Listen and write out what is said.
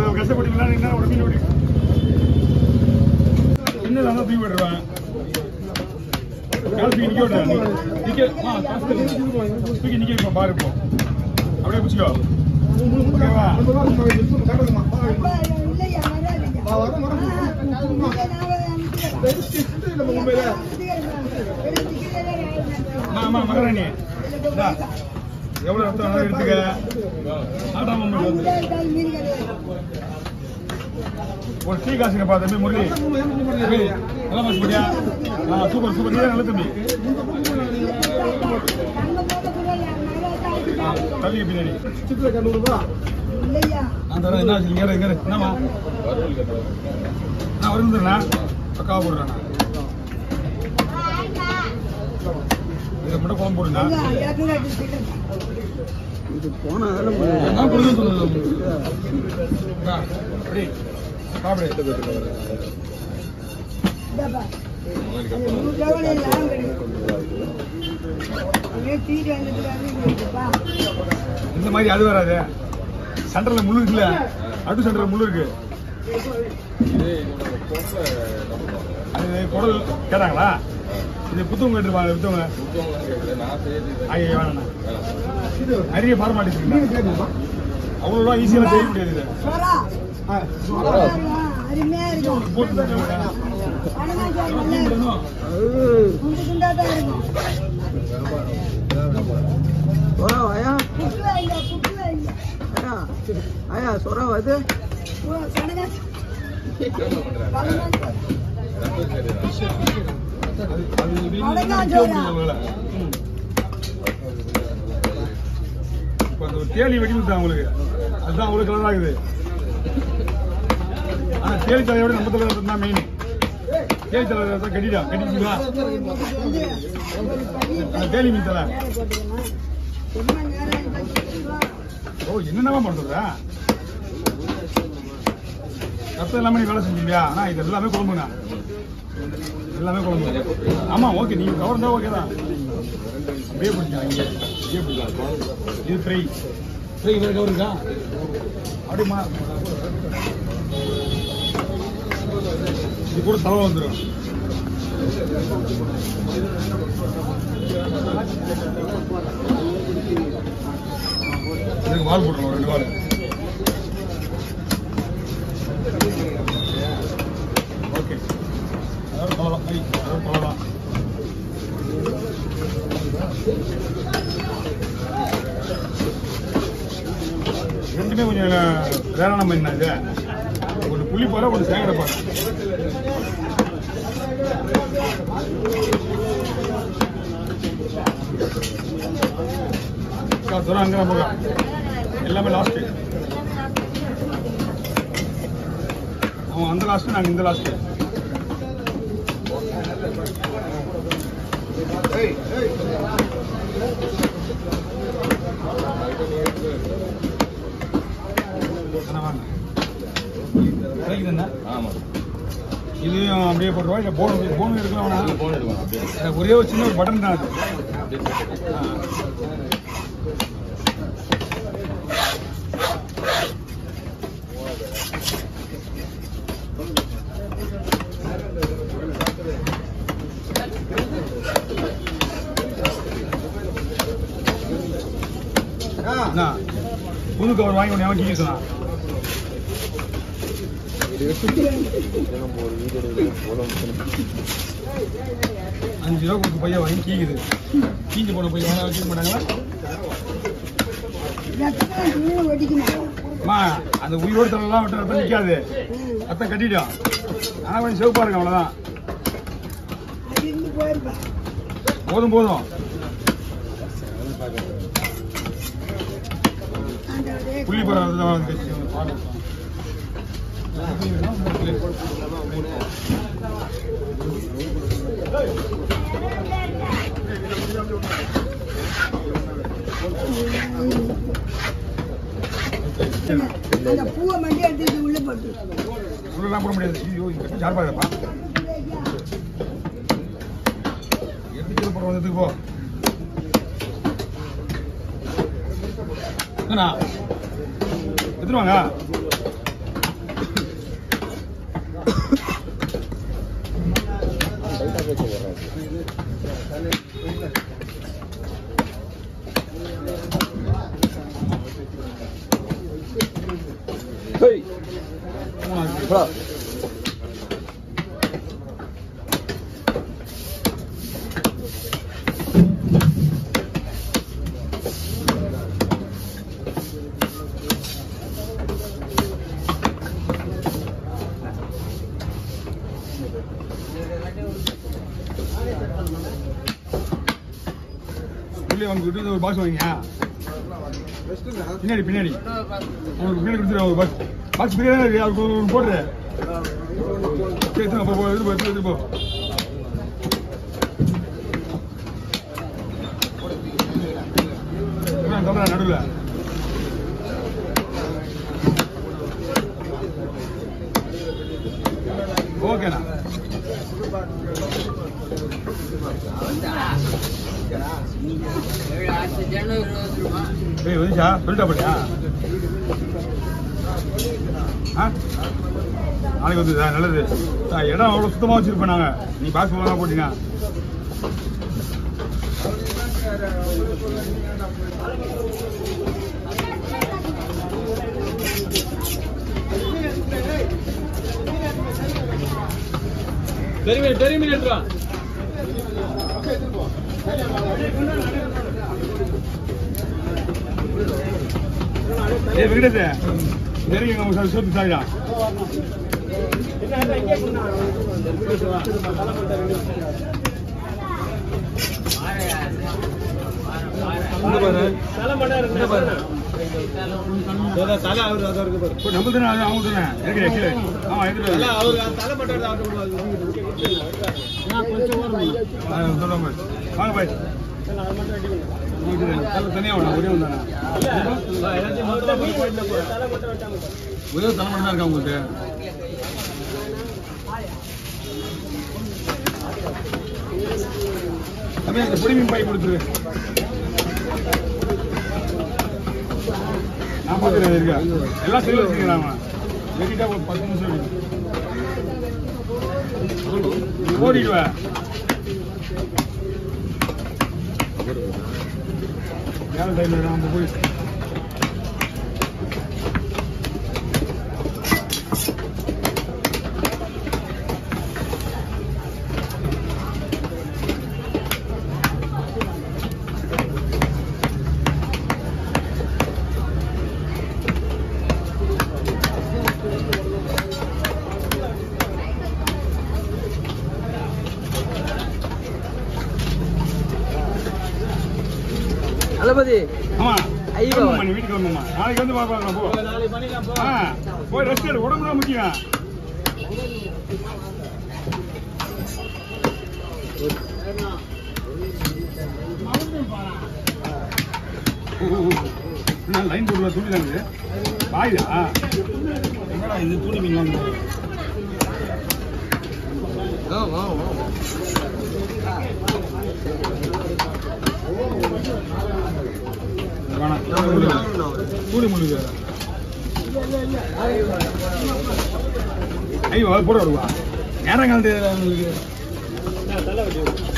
இவ்வளவு கஷ்டப்பட்டு விளையாடுறீங்கன்னா ஒரு மீன் ஓடி சின்னதாக தான் தூக்கி விடுறேன் கால் தூக்கி நிக்க விடுறேன் நிக்க ஆ, காசு தூக்கி தூக்கி நிக்க வைப்பேன் பாரு இப்போ அப்படியே பிடிச்சிக்கோ ஓகேவா ஆமா ஆமா மகாராணி இந்தா. எவ்வளவு ரத்தம் வேணாலும் எடுத்துக்க ஆட்டாம முள்ளு வந்து ஒரு டீ காசுங்க பா தம்பி முரளி தம்பி நல்லா மாசிக்கிட்டியா ஆ சூப்பர் சூப்பர் நீ நல்ல தம்பி ஆ, தள்ளிக்க பின்னாடி நான் தரேன் என்ன ஆச்சு இங்க இரு, இங்க இரு. என்னம்மா நான் வருந்துறேண்ணா அக்கா போடுறேண்ணா இதை மட்டும் குழம்பு போடுங்க நான் கொடுங்க சொல்லுங்க இந்தா, அப்படி சாப்பிடு இந்த மாதிரி அது வராது சென்டர்ல முள்ளு இருக்குல்ல அடு சென்டர்ல முள்ளு இருக்கு அது குடல் கேட்டாங்களா இது புத்தகம் கேட்டுருப்பாங்க வித்தவங்க ஐயா வேணாண்ணா நிறைய ஃபார்மாலிட்டிஸ் இருக்கு அவ்வளோ ஈஸியாக செய்ய முடியாது இது அருமையா இருக்கும் போட்டு தருவாங்க. வணக்கம் சார் எவ்வளவு நல்லா தீ இருக்கும் விடணும்? குண்டு குண்டா தான் இருக்கும் ஆயா புட்டு வைங்க புட்டு வைங்க ஆயா ஆயா சொரா அது ஓ, கனகா கனகா அது- அது இப்படி வணக்கம் நிக்க ஜோரா. முடியல உங்களால. ம். இப்ப அந்த ஒரு தேலி வெடி விட்டா உங்களுக்கு அதுதான் உங்களுக்கு கலர் ஆகுது ஆனா தேலி தலையோட நம்ம தலைவர் தான் மெயின் தேலி தலைவர் தான் கட்டிடா கட்டிட்டீங்களா அந்த தேலி மீன் தலை போட்டுக்கலாம் ரொம்ப நேரம் ஆகி ஓ என்னென்னவா பண்றதா ரத்தம் எல்லாமே நீ வேலை செஞ்சீங்களா ஆனா இது எல்லாமே குழம்புண்ணா எல்லாமே குழம்பு ஆமா ஓகே நீங்க கவர்ந்தா ஓகே தான் அப்படியே பிடிச்சா இங்கே அப்படியே பிடிச்சா இது ஃப்ரை ஃப்ரை வேற கவர் இருக்கா அப்படிமா இது கூட தலை வந்துடும் இதுக்கு வால் போட்டுருவோம் ரெண்டு வால் ஓகே அதாவது பழம் ஐ அதாவது பழம் ரெண்டுமே கொஞ்சம் வேறான மீன் தான் இது ஒன்று புளிப்பாறை ஒன்று சேங்கடை பாறை தூரம் அங்கே போகலாம் எல்லாமே லாஸ்ட்டு அவன் அந்த லாஸ்ட்டு நாங்கள் இந்த லாஸ்ட்டு கிடைக்குதுண்ணா இதையும் அப்படியே போட்டுருவா இல்லை போன் போன் எடுக்கலாம் வேணா எனக்கு ஒரே ஒரு சின்ன ஒரு பட்டன் தான் அது ஆ. அண்ணா, புது கவர் வாங்கி ஒன்று அவன் சொன்னான் அஞ்சு ரூபா கொடுத்து பையன் வாங்கி கீக்குது கீஞ்சு போன பையன் வாங்க வச்சுக்க மாட்டாங்களா ரத்தம் ஒடிக்கணும் அம்மா அந்த உயிரோடு தரலாம் விட்டு ரத்தம் நிற்காது ரத்தம் கட்டிட்டோம் ஆனால் கொஞ்சம் சிவப்பா இருக்கும் அவ்வளோதான் அது இருந்து போயிருப்பா போதும் போதும் அந்த அதே புள்ளி பரம் அந்த பூவை மட்டும் எடுத்து உள்ள போட்டு உள்ளலாம் போட முடியாது ஐயோ இது சார்பா இருப்பா எடுத்து போட வந்ததுக்கு போ என்னண்ணா எடுத்துட்டு வாங்க மூணாவது உள்ளே வந்து கொடுத்து ஒரு பாக்ஸ் வாங்கிங்க பின்னாடி பின்னாடி அவங்களுக்கு பின்னாடி கொடுத்துரு ஒரு பாக்ஸ் பாக்ஸ் பின்னாடி இருக்கு அவருக்கு ஒரு ஒரு போடுற சரி எடுத்துன்னு போ, போ எடுத்து போ எடுத்து போ கமரா நடுவில் ஓகேண்ணா ஏய் வந்துச்சா சொல்லிட்டா பாட்டியா ஆ நாளைக்கு வந்துதா நல்லது ஆ, இடம் அவ்வளோ சுத்தமாக வச்சுருப்பேன் நாங்கள் நீ பாக்ஸ் போனா போட்டீங்க ஏய் வெங்கடேஷ் நெருங்கி உங்க சொத்து சாரிடா இப்போ நம்ம தானே அது அவங்க தானே இருக்கிற கீழே ஆமா எடுத்துட்டு சொல்லுங்க வாங்க பாய் தனியாக வேணும் ஒரே ஒன்று ஒரே ஒரு தலைமுறை தான் இருக்கா உங்களுக்கு அப்படியே அந்த பொடி மீன் பாய் கொடுத்துரு நான் பார்த்துக்கிறேன் இருக்கா எல்லாம் சொல்லி வச்சுக்கிறேன் அவன் வெட்டிட்டா ஒரு பத்து நிமிஷம் இருக்கு. நீ ஓடிடுவேன் வேலை டைம்ல நம்ம போய் தளபதி ஆமா ஐயோ. வரணும்மா, நீ வீட்டுக்கு வரணுமா நாளைக்கு வந்து பார்க்கலாம் போ ஆ, போய் ரெஸ்ட் எடு உடம்பு தான் முக்கியம் நான் லைன் போடுவா துணி தாங்க பாயுதா என்னடா இது துணி மீன் வேணாம் கூலி முழுகு ஐயோ போட வருவா நேரம் காலத்து உங்களுக்கு